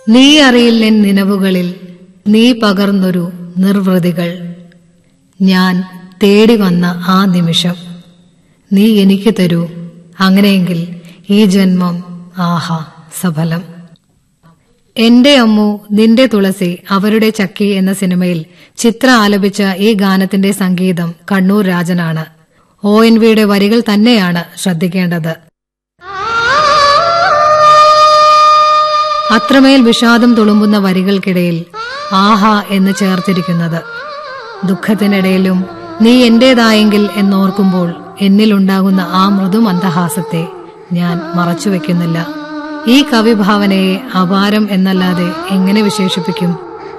നീ അറിയില്ലെൻ നിലവുകളിൽ നീ പകർന്നൊരു നിർവൃതികൾ ഞാൻ തേടി വന്ന ആ നിമിഷം നീ എനിക്ക് തരൂ അങ്ങനെയെങ്കിൽ ഈ ജന്മം ആഹാ സഫലം എന്റെ അമ്മു നിന്റെ തുളസി അവരുടെ ചക്കി എന്ന സിനിമയിൽ ചിത്ര ആലപിച്ച ഈ ഗാനത്തിന്റെ സംഗീതം കണ്ണൂർ രാജനാണ് ഒ എൻ വിയുടെ വരികൾ തന്നെയാണ് ശ്രദ്ധിക്കേണ്ടത് അത്രമേൽ വിഷാദം തുളുമ്പുന്ന വരികൾക്കിടയിൽ ആഹാ എന്ന് ചേർത്തിരിക്കുന്നത് ദുഃഖത്തിനിടയിലും നീ എന്റേതായെങ്കിൽ എന്നോർക്കുമ്പോൾ എന്നിലുണ്ടാകുന്ന ആ മൃദു മന്ദഹാസത്തെ ഞാൻ മറച്ചുവെക്കുന്നില്ല ഈ കവിഭാവനയെ അപാരം എന്നല്ലാതെ എങ്ങനെ വിശേഷിപ്പിക്കും